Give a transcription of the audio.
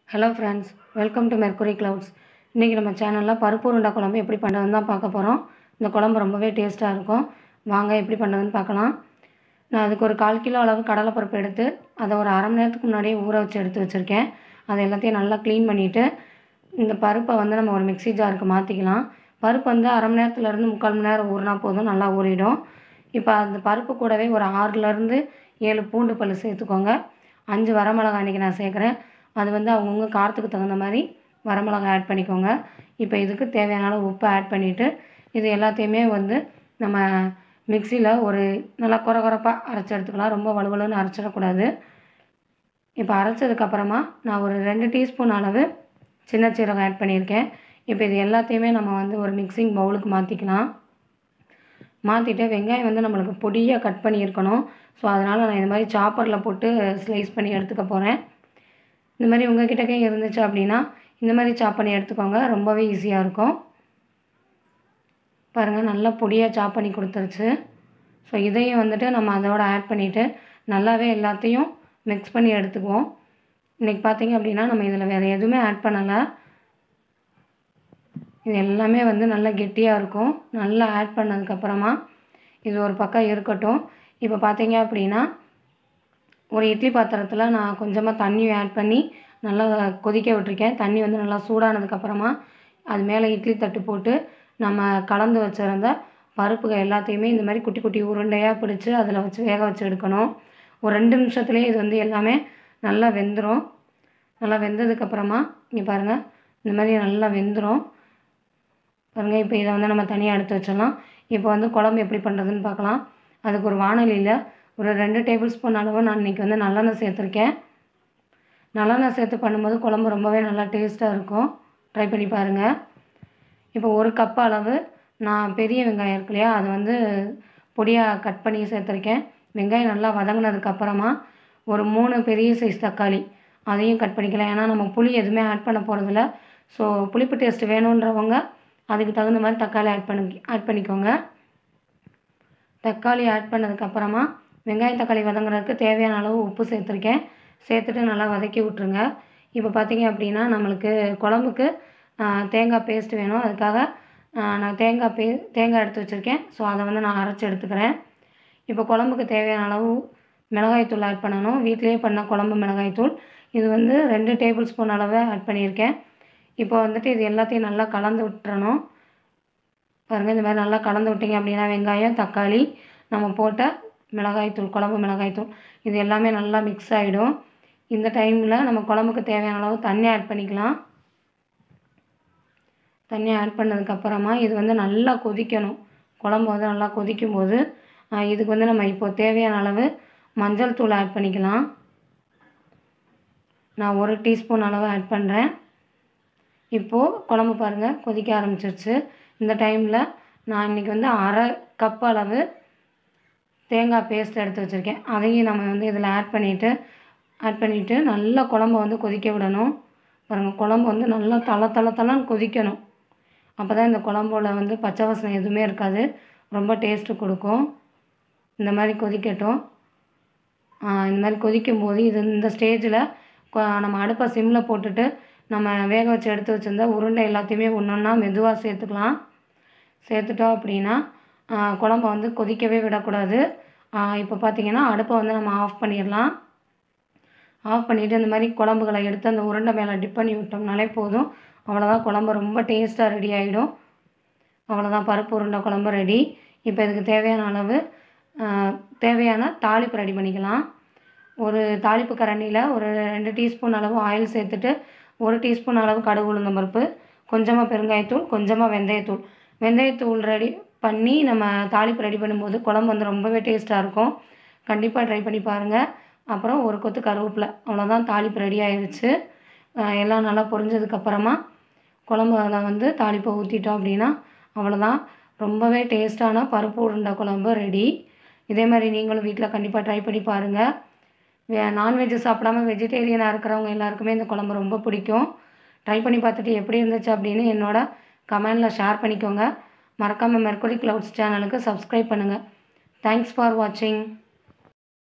hello friends welcome to Mercury Clouds இன்றைக்கி நம்ம சேனலில் பருப்பு உருண்டை குழம்பு எப்படி பண்ணுறதுன்னு தான் பார்க்க போகிறோம் இந்த குழம்பு ரொம்பவே டேஸ்ட்டாக இருக்கும் வாங்க எப்படி பண்ணுறதுன்னு பார்க்கலாம் நான் அதுக்கு ஒரு கால் கிலோ அளவு கடலைப்பருப்பு எடுத்து அதை ஒரு அரை மணி நேரத்துக்கு முன்னாடியே ஊற வச்சு எடுத்து வச்சுருக்கேன் அதை எல்லாத்தையும் நல்லா க்ளீன் பண்ணிவிட்டு இந்த பருப்பை வந்து நம்ம ஒரு மிக்ஸி ஜாருக்கு மாற்றிக்கலாம் பருப்பு வந்து அரை மணி நேரத்துலேருந்து முக்கால் மணி நேரம் ஊறினா போதும் நல்லா ஊறிடும் இப்போ அந்த பருப்பு கூடவே ஒரு ஆறுலேருந்து ஏழு பூண்டு பல் சேர்த்துக்கோங்க அஞ்சு வரமிளகா இன்றைக்கி நான் சேர்க்குறேன் அது வந்து அவங்கவுங்க காரத்துக்கு தகுந்த மாதிரி வரமிளகா ஆட் பண்ணிக்கோங்க இப்போ இதுக்கு தேவையான அளவு உப்பு ஆட் பண்ணிவிட்டு இது எல்லாத்தையுமே வந்து நம்ம மிக்சியில் ஒரு நல்லா குறை குறைப்பாக அரைச்சி எடுத்துக்கலாம் ரொம்ப வலுவலுன்னு அரைச்சிடக்கூடாது இப்போ அரைச்சதுக்கப்புறமா நான் ஒரு ரெண்டு டீஸ்பூன் அளவு சின்ன சீரகம் ஆட் பண்ணியிருக்கேன் இப்போ இது எல்லாத்தையுமே நம்ம வந்து ஒரு மிக்சிங் பவுலுக்கு மாற்றிக்கலாம் மாற்றிட்டு வெங்காயம் வந்து நம்மளுக்கு பொடியாக கட் பண்ணியிருக்கணும் ஸோ அதனால் நான் இந்த மாதிரி சாப்பரில் போட்டு ஸ்லைஸ் பண்ணி எடுத்துக்க போகிறேன் இந்த மாதிரி உங்கள் கிட்டக்கே இருந்துச்சு அப்படின்னா இந்த மாதிரி சாப் பண்ணி எடுத்துக்கோங்க ரொம்பவே ஈஸியாக இருக்கும் பாருங்கள் நல்லா பொடியாக சாப் பண்ணி கொடுத்துருச்சு ஸோ இதையும் வந்துட்டு நம்ம அதோட ஆட் பண்ணிவிட்டு நல்லாவே எல்லாத்தையும் மிக்ஸ் பண்ணி எடுத்துக்குவோம் இன்றைக்கி பார்த்தீங்க அப்படின்னா நம்ம இதில் வேறு எதுவுமே ஆட் பண்ணலை இது எல்லாமே வந்து நல்லா கெட்டியாக இருக்கும் நல்லா ஆட் பண்ணதுக்கப்புறமா இது ஒரு பக்கம் இருக்கட்டும் இப்போ பார்த்தீங்க அப்படின்னா ஒரு இட்லி பாத்திரத்தில் நான் கொஞ்சமாக தண்ணி ஆட் பண்ணி நல்லா கொதிக்க விட்டுருக்கேன் தண்ணி வந்து நல்லா சூடானதுக்கப்புறமா அது மேலே இட்லி தட்டு போட்டு நம்ம கலந்து வச்சுருந்த பருப்புகள் எல்லாத்தையுமே இந்த மாதிரி குட்டி குட்டி உருண்டையாக பிடிச்சி அதில் வச்சு வேக வச்சு எடுக்கணும் ஒரு ரெண்டு நிமிஷத்துலேயே இது வந்து எல்லாமே நல்லா வெந்துடும் நல்லா வெந்ததுக்கப்புறமா இங்கே பாருங்கள் இந்த மாதிரி நல்லா வெந்துடும் பாருங்கள் இப்போ இதை வந்து நம்ம தனியாக எடுத்து வச்சிடலாம் இப்போ வந்து குழம்பு எப்படி பண்ணுறதுன்னு பார்க்கலாம் அதுக்கு ஒரு வானொலியில் ஒரு ரெண்டு டேபிள் ஸ்பூன் அளவு நான் இன்றைக்கி வந்து நல்லெண்ணெய் சேர்த்துருக்கேன் நல்லெண்ணெய் சேர்த்து பண்ணும்போது குழம்பு ரொம்பவே நல்லா டேஸ்ட்டாக இருக்கும் ட்ரை பண்ணி பாருங்கள் இப்போ ஒரு கப் அளவு நான் பெரிய வெங்காயம் இருக்கு இல்லையா அது வந்து பொடியாக கட் பண்ணி சேர்த்துருக்கேன் வெங்காயம் நல்லா வதங்கினதுக்கப்புறமா ஒரு மூணு பெரிய சைஸ் தக்காளி அதையும் கட் பண்ணிக்கலாம் ஏன்னா நம்ம புளி எதுவுமே ஆட் பண்ண போகிறதில்ல ஸோ புளிப்பு டேஸ்ட் வேணுன்றவங்க அதுக்கு தகுந்த மாதிரி தக்காளி ஆட் பண்ணி ஆட் பண்ணிக்கோங்க தக்காளி ஆட் பண்ணதுக்கப்புறமா வெங்காயம் தக்காளி வதங்குறதுக்கு தேவையான அளவு உப்பு சேர்த்துருக்கேன் சேர்த்துட்டு நல்லா வதக்கி விட்ருங்க இப்போ பார்த்தீங்க அப்படின்னா நம்மளுக்கு குழம்புக்கு தேங்காய் பேஸ்ட் வேணும் அதுக்காக நான் தேங்காய் பே தேங்காய் எடுத்து வச்சுருக்கேன் ஸோ அதை வந்து நான் அரைச்சி எடுத்துக்கிறேன் இப்போ குழம்புக்கு தேவையான அளவு மிளகாய்த்தூள் ஆட் பண்ணணும் வீட்டிலேயே பண்ண குழம்பு மிளகாய்த்தூள் இது வந்து ரெண்டு டேபிள் ஸ்பூன் அளவு ஆட் பண்ணியிருக்கேன் இப்போ வந்துட்டு இது எல்லாத்தையும் நல்லா கலந்து விட்டுறணும் பாருங்கள் இந்த மாதிரி நல்லா கலந்து விட்டிங்க அப்படின்னா வெங்காயம் தக்காளி நம்ம போட்ட மிளகாய்த்தூள் குழம்பு மிளகாய்த்தூள் இது எல்லாமே நல்லா மிக்ஸ் ஆகிடும் இந்த டைமில் நம்ம குழம்புக்கு தேவையான அளவு தண்ணி ஆட் பண்ணிக்கலாம் தண்ணி ஆட் பண்ணதுக்கப்புறமா இது வந்து நல்லா கொதிக்கணும் குழம்பு வந்து நல்லா கொதிக்கும் போது இதுக்கு வந்து நம்ம இப்போ தேவையான அளவு மஞ்சள் தூள் ஆட் பண்ணிக்கலாம் நான் ஒரு டீஸ்பூன் அளவு ஆட் பண்ணுறேன் இப்போது குழம்பு பாருங்கள் கொதிக்க ஆரம்பிச்சிருச்சு இந்த டைமில் நான் இன்றைக்கி வந்து அரை கப் அளவு தேங்காய் பேஸ்ட் எடுத்து வச்சுருக்கேன் அதையும் நம்ம வந்து இதில் ஆட் பண்ணிவிட்டு ஆட் பண்ணிவிட்டு நல்லா குழம்ப வந்து கொதிக்க விடணும் பாருங்கள் குழம்பு வந்து நல்லா தள தள தளன்னு கொதிக்கணும் அப்போ தான் இந்த குழம்போட வந்து பச்சை வாசனை எதுவுமே இருக்காது ரொம்ப டேஸ்ட்டு கொடுக்கும் இந்த மாதிரி கொதிக்கட்டும் இந்த மாதிரி கொதிக்கும் போது இது இந்த ஸ்டேஜில் நம்ம அடுப்பை சிம்மில் போட்டுட்டு நம்ம வேக வச்சு எடுத்து வச்சுருந்த உருண்டை எல்லாத்தையுமே ஒன்று ஒன்றா மெதுவாக சேர்த்துக்கலாம் சேர்த்துட்டோம் அப்படின்னா குழம்ப வந்து கொதிக்கவே விடக்கூடாது இப்போ பார்த்திங்கன்னா அடுப்பை வந்து நம்ம ஆஃப் பண்ணிடலாம் ஆஃப் பண்ணிவிட்டு இந்த மாதிரி குழம்புகளை எடுத்து அந்த உருண்டை மேலே டிப் பண்ணி விட்டோம்னாலே போதும் அவ்வளோதான் குழம்பு ரொம்ப டேஸ்ட்டாக ரெடி ஆகிடும் அவ்வளோதான் பருப்பு உருண்டை குழம்பு ரெடி இப்போ இதுக்கு தேவையான அளவு தேவையான தாளிப்பு ரெடி பண்ணிக்கலாம் ஒரு தாளிப்பு கரண்டியில் ஒரு ரெண்டு டீஸ்பூன் அளவு ஆயில் சேர்த்துட்டு ஒரு டீஸ்பூன் அளவு கடுகு உளுந்தம் பருப்பு கொஞ்சமாக பெருங்காயத்தூள் கொஞ்சமாக வெந்தயத்தூள் வெந்தயத்தூள் ரெடி பண்ணி நம்ம தாளிப்பு ரெடி பண்ணும்போது குழம்பு வந்து ரொம்பவே டேஸ்ட்டாக இருக்கும் கண்டிப்பாக ட்ரை பண்ணி பாருங்கள் அப்புறம் ஒரு கொத்து கருவேப்பிலை அவ்வளோதான் தாளிப்பு ரெடி ஆயிடுச்சு எல்லாம் நல்லா பொரிஞ்சதுக்கப்புறமா குழம்பு அதில் வந்து தாளிப்பை ஊற்றிட்டோம் அப்படின்னா அவ்வளோதான் ரொம்பவே டேஸ்ட்டான பருப்பு உருண்டை குழம்பு ரெடி இதே மாதிரி நீங்களும் வீட்டில் கண்டிப்பாக ட்ரை பண்ணி பாருங்கள் வே நான்வெஜ் சாப்பிடாம வெஜிடேரியனாக இருக்கிறவங்க எல்லாருக்குமே இந்த குழம்பு ரொம்ப பிடிக்கும் ட்ரை பண்ணி பார்த்துட்டு எப்படி இருந்துச்சு அப்படின்னு என்னோட கமெண்டில் ஷேர் பண்ணிக்கோங்க மறக்காமல் மெர்க்குரி க்ளவுட்ஸ் சேனலுக்கு சப்ஸ்கிரைப் பண்ணுங்கள் தேங்க்ஸ் ஃபார் வாட்சிங்